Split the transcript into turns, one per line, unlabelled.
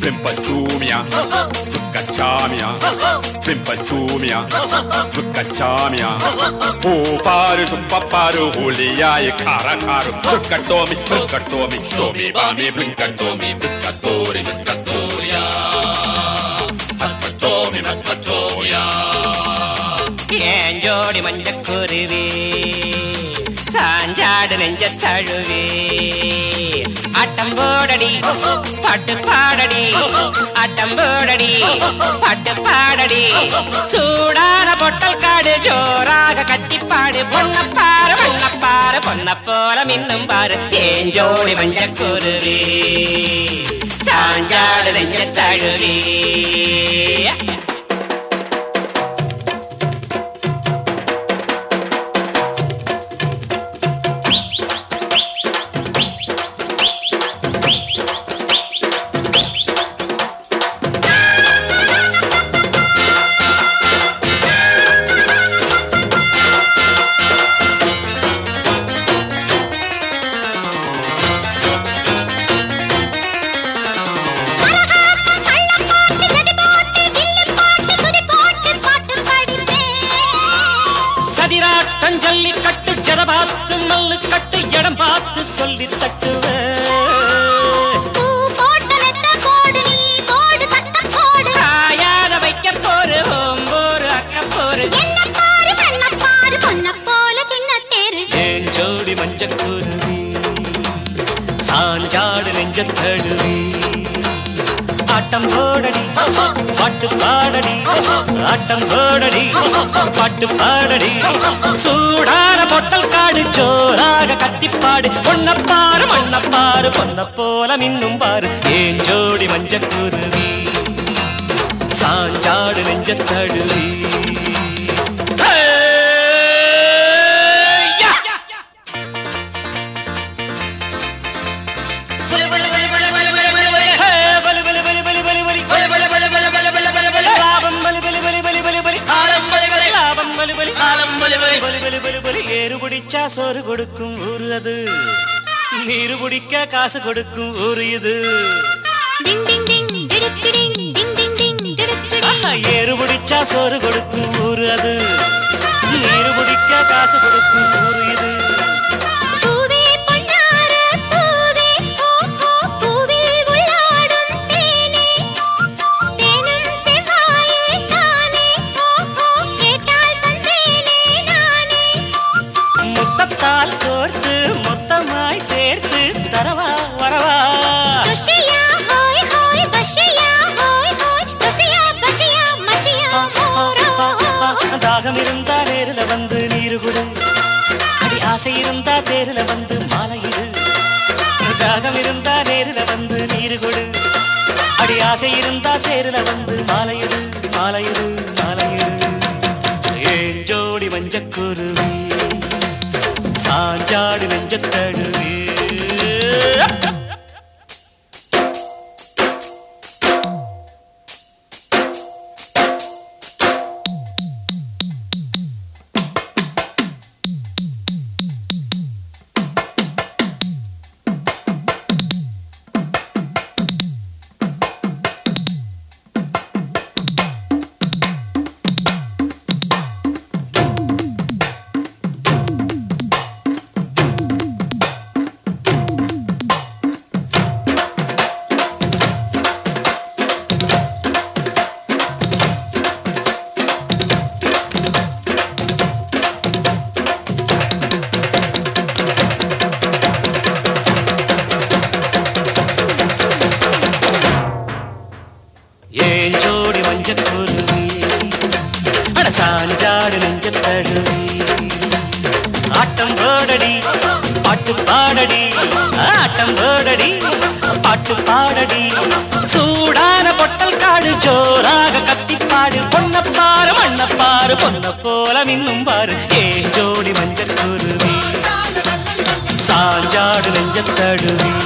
பிம்பச்சூமியா கச்சாமியா பிம்பச்சூமியா கச்சாமியா ஓ பாரு சுப்ப பாரு ஹோலியாய கார காரு கட்டோமி கட்டோமி சோமி பாமி பிங்கட்டோமி பிஸ்கட்டோரி பிஸ்கட்டோரியா மஸ்கட்டோமி மஸ்கட்டோரியா
ஏன் ஜோடி மஞ்சக்குருவி சாஞ்சாடு நெஞ்ச தழுவி ஆட்டம் போடடி பாட்டு பாடடி ஆட்டம் போடடி பாட்டு பாடடி சூடான பொட்டல் காடு ஜோராக கத்திப்பாடு பொன்னப்பாரு மண்ணப்பாரு பொன்ன போல மின்னும் பாரு ஏன் ஜோடி மஞ்சக்குருவி சாஞ்சாடு நெஞ்ச தழுவி சதிராட்டம் ஜல்லி கட்டு ஜட பார்த்து மல்லு கட்டு இடம் பார்த்து சொல்லி தட்டுவேன் காயாத வைக்க போரு ஓம்போரு அக்க போரு ஏன் ஜோடி மஞ்ச குருவி சாஞ்சாடு நெஞ்ச தழுவி ஆட்டம் போடடி பாட்டு பாடடி ஆட்டம் போடடி பாட்டு பாடடி சூடான பொட்டல் காடு ஜோராக கத்திப்பாடு பொன்னப்பாரு மண்ணப்பாரு பொன்ன போல மின்னும் பாரு ஏன் ஜோடி மஞ்ச குருவி சாஞ்சாடு நெஞ்ச தழுவி ஏறு பிடிச்சா சோறு கொடுக்கும் ஊரு அது நீரு பிடிக்க காசு கொடுக்கும் ஊரு இது ஆஹா, ஏறு பிடிச்சா சோறு கொடுக்கும் ஊரு அது நீரு பிடிக்க காசு கொடுக்கும் ஊரு இது முத்தத்தால் கோர்த்து மொத்தமாய் சேர்த்து தரவா வரவா தாகம் இருந்தா நேருல வந்து நீரு குடு அடி ஆசை இருந்தா தேருல வந்து மாலையிடு தாகம் இருந்தா நேருல வந்து நீரு கொடு அடி ஆசை இருந்தா தேருல வந்து மாலையிடு மாலையிடு மாலையிடு ஏன் ஜோடி மஞ்சக்குருவி சாஞ்சாடு நெஞ்சத்தடுவே ஏன் ஜோடி மஞ்சக்குருவி அட சாஞ்சாடு நெஞ்சத்தழுவி ஆட்டம் போடடி பாட்டு பாடடி ஆட்டம் போடடி பாட்டு பாடடி சூடான பொட்டல் காடு ஜோராக கத்திப்பாடு பொன்னப்பாரு மண்ணப்பாரு பொன்ன போல மின்னும் பாரு ஏன் ஜோடி மஞ்சக்குருவி சாஞ்சாடு நெஞ்சத்தழுவி